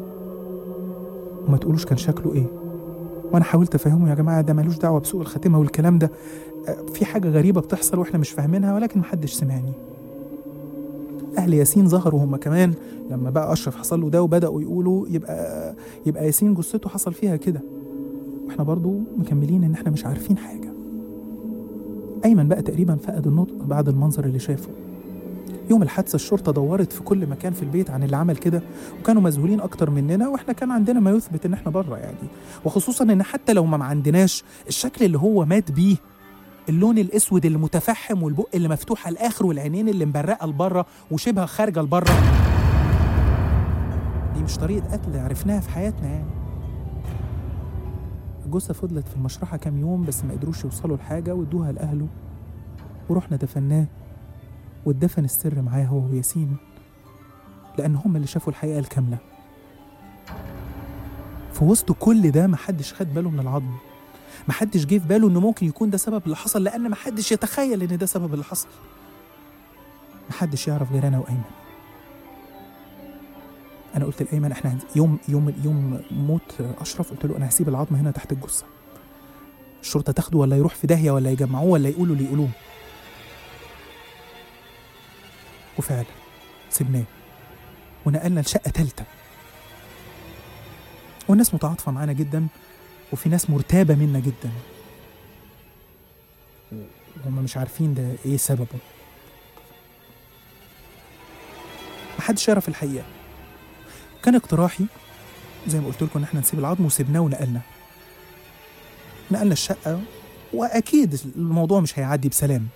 وما تقولوش كان شكله إيه وأنا حاولت أفهمه يا جماعة ده ملوش دعوة بسوء الخاتمة والكلام ده آه، في حاجة غريبة بتحصل وإحنا مش فاهمينها ولكن محدش سمعني أهل ياسين ظهروا هم كمان لما بقى أشرف حصل له ده وبدأوا يقولوا يبقى يبقى ياسين جثته حصل فيها كده واحنا برضو مكملين ان احنا مش عارفين حاجة أيمن بقى تقريبا فقد النطق بعد المنظر اللي شافه يوم الحادثة الشرطة دورت في كل مكان في البيت عن اللي عمل كده وكانوا مذهولين أكتر مننا وإحنا كان عندنا ما يثبت إن إحنا بره يعني وخصوصا إن حتى لو ما عندناش الشكل اللي هو مات بيه اللون الأسود اللي متفحم والبق اللي مفتوح على الآخر والعينين اللي مبرقة لبره وشبه خارجة لبره دي مش طريقة قتل عرفناها في حياتنا يعني الجثة فضلت في المشرحة كام يوم بس ما قدروش يوصلوا لحاجة وادوها لأهله ورحنا دفناه واتدفن السر معاه هو وياسين لأن هم اللي شافوا الحقيقة الكاملة في وسط كل ده محدش خد باله من العظم محدش جه في باله انه ممكن يكون ده سبب اللي حصل لأن محدش يتخيل ان ده سبب اللي حصل محدش يعرف غير أنا وأيمن انا قلت لايمن احنا هنز- يوم يوم يوم موت اشرف قلت له انا هسيب العظم هنا تحت الجثه الشرطه تاخده ولا يروح في داهيه ولا يجمعوه ولا يقولوا اللي يقولوه وفعلا سيبناه ونقلنا لشقه تالته والناس متعاطفه معانا جدا وفي ناس مرتابه منا جدا وهم مش عارفين ده ايه سببه محدش يعرف الحقيقه كان اقتراحي زي ما قلت لكم ان احنا نسيب العظم وسيبناه ونقلنا نقلنا الشقة وأكيد الموضوع مش هيعدي بسلام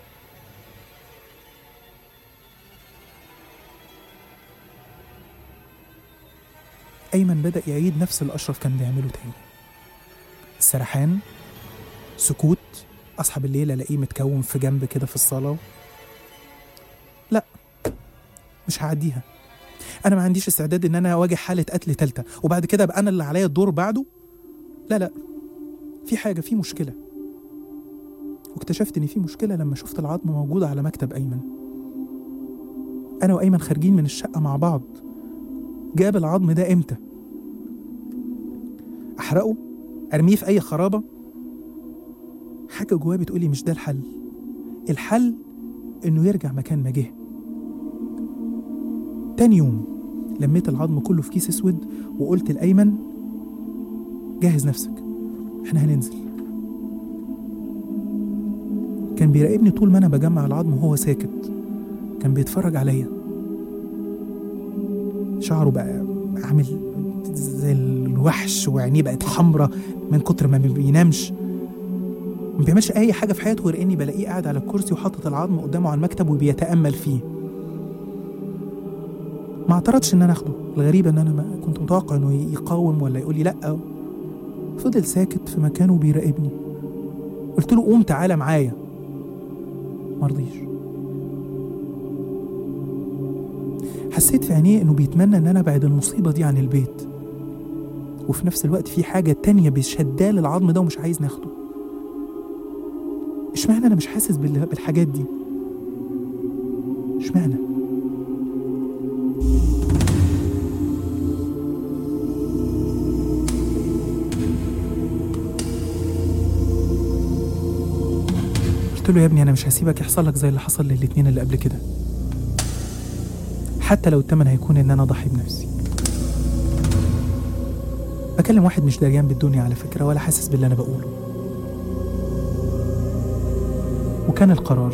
أيمن بدأ يعيد نفس اللي أشرف كان بيعمله تاني السرحان سكوت أصحى بالليل ألاقيه متكون في جنب كده في الصالة لا مش هعديها انا ما عنديش استعداد ان انا اواجه حاله قتل تالته وبعد كده ابقى انا اللي عليا الدور بعده لا لا في حاجه في مشكله واكتشفت ان في مشكله لما شفت العظم موجود على مكتب ايمن انا وايمن خارجين من الشقه مع بعض جاب العظم ده امتى احرقه ارميه في اي خرابه حاجه جوايا بتقولي مش ده الحل الحل انه يرجع مكان ما جه تاني يوم لميت العظم كله في كيس اسود وقلت لايمن جهز نفسك احنا هننزل كان بيراقبني طول ما انا بجمع العظم وهو ساكت كان بيتفرج عليا شعره بقى عامل زي الوحش وعينيه بقت حمرة من كتر ما بينامش ما بيعملش اي حاجه في حياته غير اني بلاقيه قاعد على الكرسي وحاطط العظم قدامه على المكتب وبيتامل فيه ما اعترضش ان انا اخده الغريب ان انا ما كنت متوقع انه يقاوم ولا يقول لي لا فضل ساكت في مكانه بيراقبني قلت له قوم تعالى معايا مرضيش حسيت في عينيه انه بيتمنى ان انا ابعد المصيبه دي عن البيت وفي نفس الوقت في حاجه تانية بيشداه للعظم ده ومش عايز ناخده اشمعنى انا مش حاسس بال- بالحاجات دي اشمعنى قلت له يا ابني انا مش هسيبك يحصل لك زي اللي حصل للاتنين اللي قبل كده حتى لو التمن هيكون ان انا اضحي بنفسي بكلم واحد مش دريان بالدنيا على فكره ولا حاسس باللي انا بقوله وكان القرار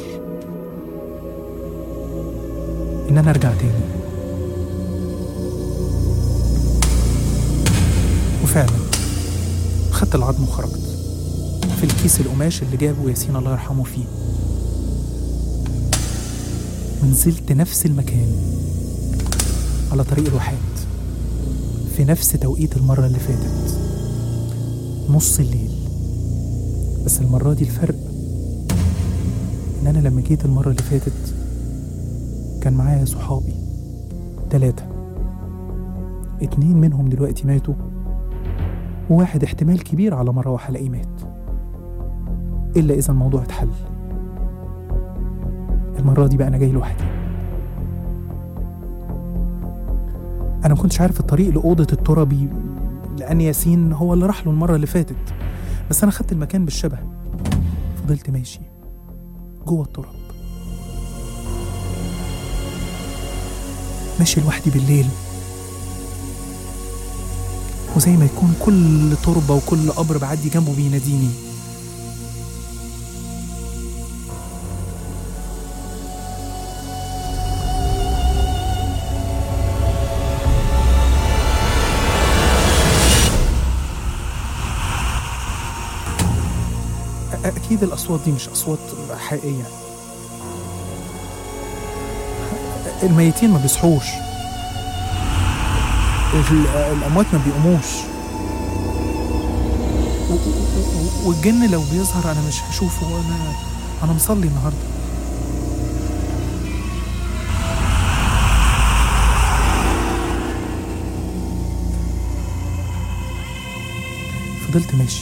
ان انا ارجع تاني وفعلا خدت العظم وخرجت في الكيس القماش اللي جابه ياسين الله يرحمه فيه ونزلت نفس المكان على طريق الواحات في نفس توقيت المرة اللي فاتت نص الليل بس المرة دي الفرق إن أنا لما جيت المرة اللي فاتت كان معايا صحابي تلاتة اتنين منهم دلوقتي ماتوا وواحد احتمال كبير على مرة واحد ألاقيه مات إلا إذا الموضوع اتحل المرة دي بقى أنا جاي لوحدي أنا ما كنتش عارف الطريق لأوضة التربي لأن ياسين هو اللي راح له المرة اللي فاتت بس أنا خدت المكان بالشبه فضلت ماشي جوه التراب ماشي لوحدي بالليل وزي ما يكون كل تربة وكل قبر بعدي جنبه بيناديني أ- أكيد الأصوات دي مش أصوات حقيقية الميتين ما بيصحوش ال- الأموات ما بيقوموش و- و- و- والجن لو بيظهر أنا مش هشوفه أنا أنا مصلي النهاردة فضلت ماشي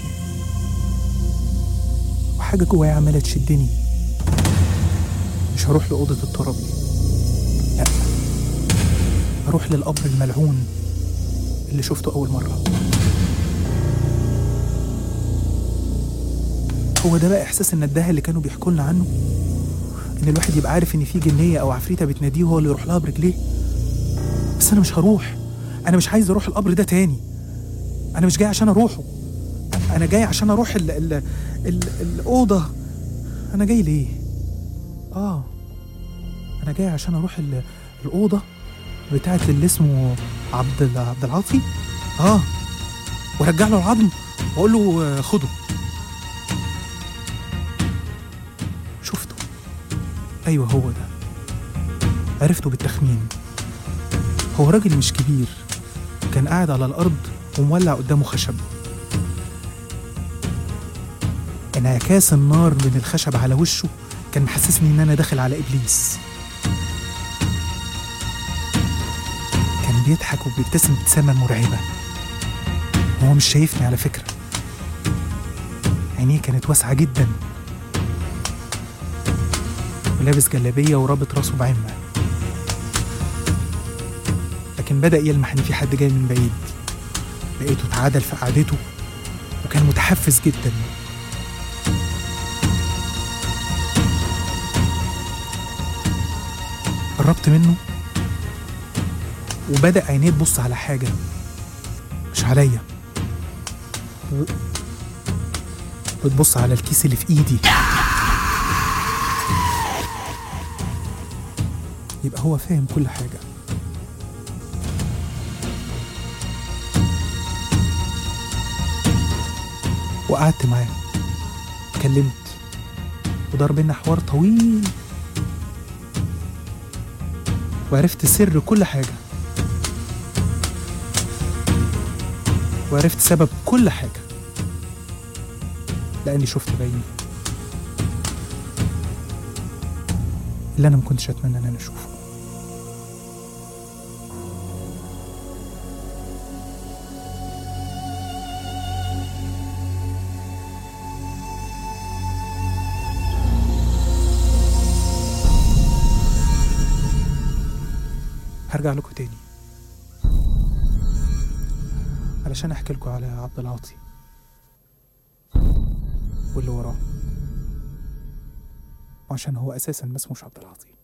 وحاجة جوايا عمالة تشدني مش هروح لأوضة التربي لأ هروح للقبر الملعون اللي شفته أول مرة هو ده بقى إحساس النداهة اللي كانوا بيحكوا لنا عنه إن الواحد يبقى عارف إن في جنية أو عفريتة بتناديه هو اللي يروح لها برجليه بس أنا مش هروح أنا مش عايز أروح القبر ده تاني أنا مش جاي عشان أروحه أنا جاي عشان أروح ال ال ال الأوضة أنا جاي ليه؟ آه أنا جاي عشان أروح ال الأوضة بتاعت اللي اسمه عبد ال- عبد العاطي آه وأرجع له العظم وأقول له آه، خده شفته أيوه هو ده عرفته بالتخمين هو راجل مش كبير كان قاعد على الأرض ومولع قدامه خشب انعكاس النار من الخشب على وشه كان محسسني ان انا داخل على ابليس كان بيضحك وبيبتسم ابتسامه مرعبه وهو مش شايفني على فكره عينيه كانت واسعه جدا ولابس جلابيه ورابط راسه بعمه لكن بدا يلمح ان في حد جاي من بعيد لقيته اتعادل في قعدته وكان متحفز جدا قربت منه وبدأ عينيه تبص على حاجة مش عليا و... بتبص على الكيس اللي في ايدي يبقى هو فاهم كل حاجة وقعدت معاه اتكلمت ودار بينا حوار طويل وعرفت سر كل حاجة وعرفت سبب كل حاجة لأني شفت بعيني اللي أنا مكنتش أتمنى إن أنا أشوفه هرجع لكم تاني علشان احكي لكم على عبد العاطي واللي وراه وعشان هو اساسا ما اسموش عبد العاطي